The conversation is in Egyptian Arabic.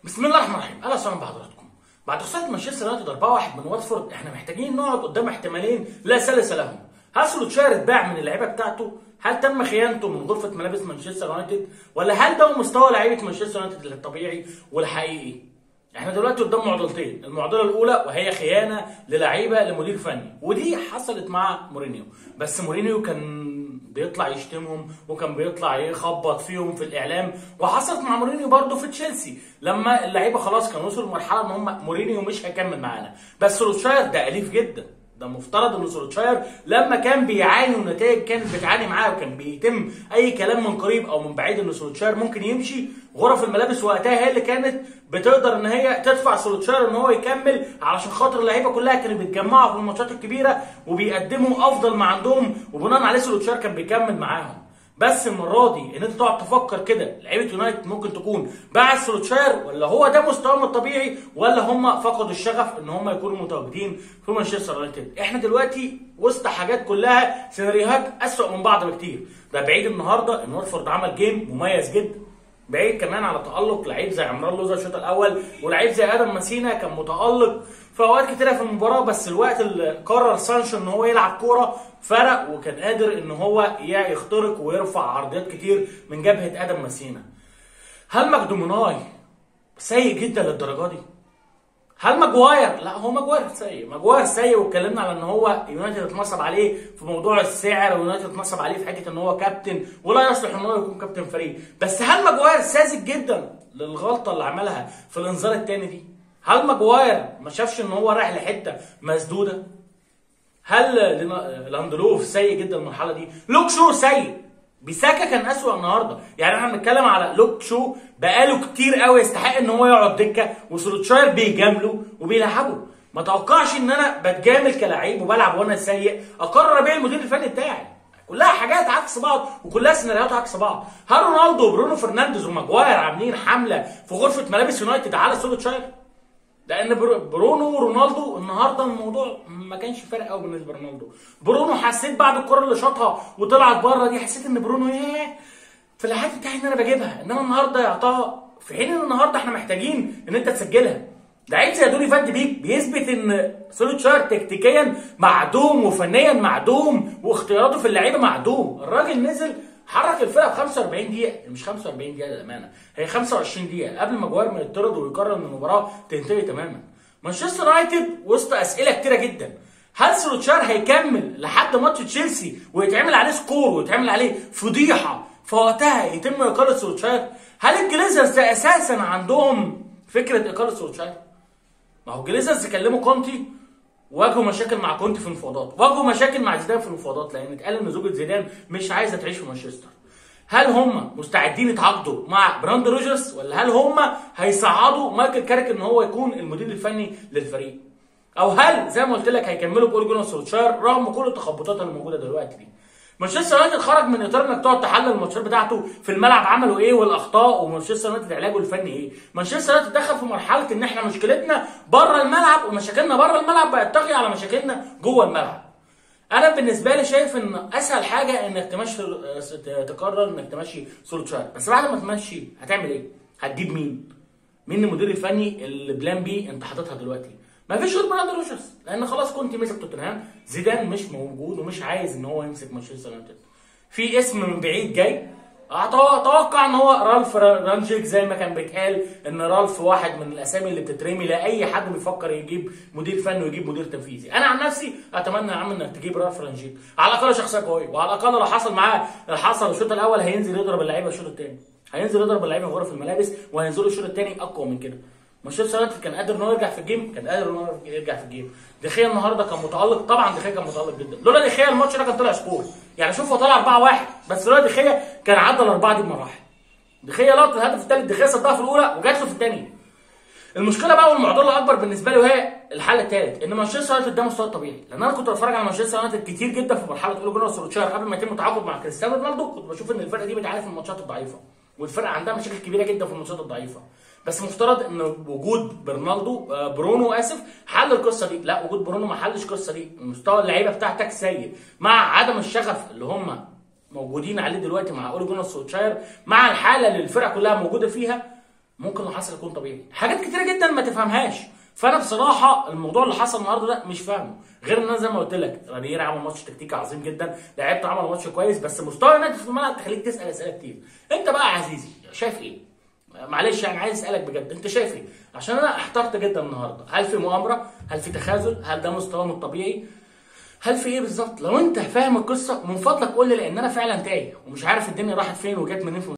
بسم الله الرحمن الرحيم اهلا وسهلا بحضراتكم بعد خساره مانشستر يونايتد 4-1 من واتفورد احنا محتاجين نقعد قدام احتمالين لا ثالث لهم هل سولوتشاير اتباع من اللعيبه بتاعته هل تم خيانته من غرفه ملابس مانشستر يونايتد ولا هل ده مستوى لعيبه مانشستر يونايتد الطبيعي والحقيقي احنا دلوقتي قدام معضلتين المعضله الاولى وهي خيانه للعيبه لمدير فني ودي حصلت مع مورينيو بس مورينيو كان بيطلع يشتمهم وكان بيطلع يخبط فيهم في الاعلام وحصلت مع مورينيو برضه في تشيلسي لما اللعيبه خلاص كانوا وصلوا لمرحله ان هم مورينيو مش هيكمل معانا بس سولوتشاير ده اليف جدا ده مفترض ان سولوتشاير لما كان بيعاني والنتائج كانت بتعاني معاه وكان بيتم اي كلام من قريب او من بعيد ان سولوتشاير ممكن يمشي غرف الملابس وقتها هي اللي كانت بتقدر ان هي تدفع سولوتشاير ان هو يكمل علشان خاطر اللعيبه كلها كانوا بيتجمعوا في الماتشات الكبيره وبيقدموا افضل ما عندهم وبناء عليه سولوتشاير كان بيكمل معاهم بس المره دي ان انت تقعد تفكر كده لعيبه يونايتد ممكن تكون باعت سولوتشاير ولا هو ده مستواهم الطبيعي ولا هم فقدوا الشغف ان هم يكونوا متواجدين في مانشستر يونايتد احنا دلوقتي وسط حاجات كلها سيناريوهات اسوأ من بعض بكتير ده بعيد النهارده ان واتفورد عمل جيم مميز جدا بعيد كمان على تألق لعيب زي عمران لوزا الشوط الاول ولعيب زي ادم مسينا كان متألق في اوقات كتيره في المباراه بس الوقت اللي قرر سانشو ان هو يلعب كوره فرق وكان قادر ان هو يخترق ويرفع عرضيات كتير من جبهه ادم مسينا هل مجدوموناي سيء جدا للدرجه دي هل ماجواير لا هو ماجواير سيء ماجواير سيء واتكلمنا على ان هو يونايتد اتنصب عليه في موضوع السعر ويونايتد اتنصب عليه في حته ان هو كابتن ولا يصلح ان هو يكون كابتن فريق بس هل ماجواير ساذج جدا للغلطه اللي عملها في الانذار الثاني دي هل ماجواير ما شافش ان هو رايح لحته مسدوده هل لاندلوف سيء جدا المرحله دي لوك شو سيء بيساكا كان اسوأ النهارده يعني احنا بنتكلم على لوك شو بقاله كتير قوي يستحق ان هو يقعد دكه وسولوتشاير بيجامله وبيلعبه ما توقعش ان انا بتجامل كلاعب وبلعب وانا سيء اقرر ابيع المدير الفني بتاعي كلها حاجات عكس بعض وكلها سيناريوهات عكس بعض هل رونالدو وبرونو فرنانديز وماجواير عاملين حمله في غرفه ملابس يونايتد على سولوتشاير لان برونو ورونالدو النهارده الموضوع ما كانش فارق قوي بالنسبه لرونالدو برونو حسيت بعد الكره اللي شاطها وطلعت بره دي حسيت ان برونو ياه في العادي بتاعي ان انا بجيبها انما النهارده يعطاها في حين ان النهارده احنا محتاجين ان انت تسجلها لعيب زي دوني فان بيك بيثبت ان سولوتشاير تكتيكيا معدوم وفنيا معدوم واختياراته في اللعيبه معدوم الراجل نزل حرك الفرقه ب 45 دقيقه مش 45 دقيقه للامانه هي 25 دقيقه قبل ما جوار ما يطرد ويقرر ان المباراه تنتهي تماما مانشستر يونايتد وسط اسئله كتيره جدا هل سولوتشاير هيكمل لحد ماتش تشيلسي ويتعمل عليه سكور ويتعمل عليه فضيحه فوقتها يتم اقاله سولوتشاير هل الجليزرز ده اساسا عندهم فكره اقاله سولوتشاير ما هو الجليزرز كلموا كونتي واجهوا مشاكل مع كونتي في المفاوضات واجهوا مشاكل مع زيدان في المفاوضات لان اتقال ان زوجة زيدان مش عايزه تعيش في مانشستر هل هم مستعدين يتعاقدوا مع براند روجرز ولا هل هم هيصعدوا مايكل كاريك ان هو يكون المدير الفني للفريق او هل زي ما قلت لك هيكملوا بأول جونر سولشاير رغم كل التخبطات اللي موجوده دلوقتي دي مانشستر يونايتد خرج من اطار انك تقعد تحلل الماتشات بتاعته في الملعب عملوا ايه والاخطاء ومانشستر يونايتد علاجه الفني ايه مانشستر يونايتد دخل في مرحله ان احنا مشكلتنا بره الملعب ومشاكلنا بره الملعب بقت تطغي على مشاكلنا جوه الملعب انا بالنسبه لي شايف ان اسهل حاجه انك تمشي تقرر انك تمشي سولشاير بس بعد ما تمشي هتعمل ايه هتجيب مين مين المدير الفني اللي بلان بي انت حاططها دلوقتي ما فيش غير براند روجرز لان خلاص كنت مسك توتنهام زيدان مش موجود ومش عايز ان هو يمسك مانشستر يونايتد في اسم من بعيد جاي اتوقع ان هو رالف رانجيك زي ما كان بيتقال ان رالف واحد من الاسامي اللي بتترمي لاي حد بيفكر يجيب مدير فني ويجيب مدير تنفيذي انا عن نفسي اتمنى يا عم انك تجيب رالف رانجيك على الاقل شخصيه قويه وعلى الاقل لو حصل معاه حصل الشوط الاول هينزل يضرب اللعيبه الشوط الثاني هينزل يضرب اللعيبه في غرف الملابس وهينزلوا الشوط الثاني اقوى من كده مانشستر يونايتد كان قادر ان هو يرجع في الجيم كان قادر ان هو يرجع في الجيم دخيا النهارده كان متالق طبعا دخيا كان متالق جدا لولا دخيا الماتش ده كان طلع سكور يعني شوف هو طلع 4-1 بس لولا دخيا كان عدى الاربعه دي بمراحل دخيا لقط الهدف الثالث دخيا صدها في الاولى وجات له في الثانيه المشكله بقى والمعضله الاكبر بالنسبه لي وهي الحل الثالث ان مانشستر يونايتد ده مستوى طبيعي لان انا كنت بتفرج على مانشستر يونايتد كتير جدا في مرحله اولى جونر سولشاير قبل ما يتم التعاقد مع كريستيانو رونالدو كنت بشوف ان الفرقه دي بتعاني في الماتشات الضعيفه والفرقه عندها مشاكل كبيره جدا في الماتشات الضعيفه بس مفترض ان وجود برنالدو برونو اسف حل القصه دي لا وجود برونو ما حلش القصه دي مستوى اللعيبه بتاعتك سيء مع عدم الشغف اللي هم موجودين عليه دلوقتي مع اولي جونر سولشاير مع الحاله اللي الفرقه كلها موجوده فيها ممكن اللي حصل يكون طبيعي حاجات كتيره جدا ما تفهمهاش فانا بصراحه الموضوع اللي حصل النهارده ده مش فاهمه غير ان انا زي ما قلت لك رانير عمل ماتش تكتيكي عظيم جدا لعيبته عمل ماتش كويس بس مستوى النادي في الملعب تخليك تسال اسئله كتير انت بقى يا عزيزي شايف ايه معلش يعني عايز اسالك بجد انت شايف ايه عشان انا احترت جدا النهارده هل في مؤامره هل في تخاذل هل ده مستواهم الطبيعي هل في ايه بالظبط لو انت فاهم القصه من فضلك قول لي لان انا فعلا تايه ومش عارف الدنيا راحت فين وجت منين في